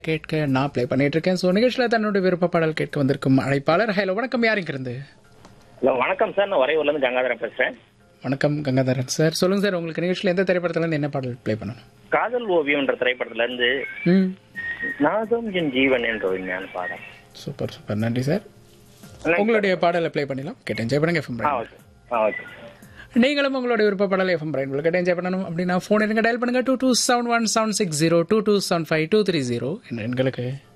கேட்க நான் ப்ளே பண்ணிட்டு இருக்கேன் ஸோ நிகழ்ச்சியில் தன்னுடைய விருப்ப பாடல் கேட்க வந்திருக்கும் அழைப்பாளர் ஹலோ வணக்கம் யாருங்க இருந்து ஹலோ வணக்கம் சார் நான் வரையூர்ல இருந்து கங்காதரன் பேசுறேன் வணக்கம் கங்காதரன் சார் சொல்லுங்க சார் உங்களுக்கு நிகழ்ச்சியில் எந்த திரைப்படத்துல இருந்து என்ன பாடல் ப்ளே பண்ணணும் காதல் ஓவியம்ன்ற திரைப்படத்துல இருந்து ம் நாதம் என் ஜீவன் என்ற ஒரு ஞான பாடம் சூப்பர் சூப்பர் நன்றி சார் உங்களுடைய பாடலை ப்ளே பண்ணிடலாம் கேட்டு என்ஜாய் பண்ணுங்க எஃப்எம் ஆ ஓகே ஆ ஓகே நீங்களும் உங்களுடைய விருப்ப பாடல் எஃப்எம் பிரைன் உங்களுக்கு என்ஜாய் பண்ணணும் அப்படின்னா ஃபோன் எடுங்க டயல் பண்ணுங்க two two seven one seven six zero two two seven five two three zero என்ற எண்களுக்கு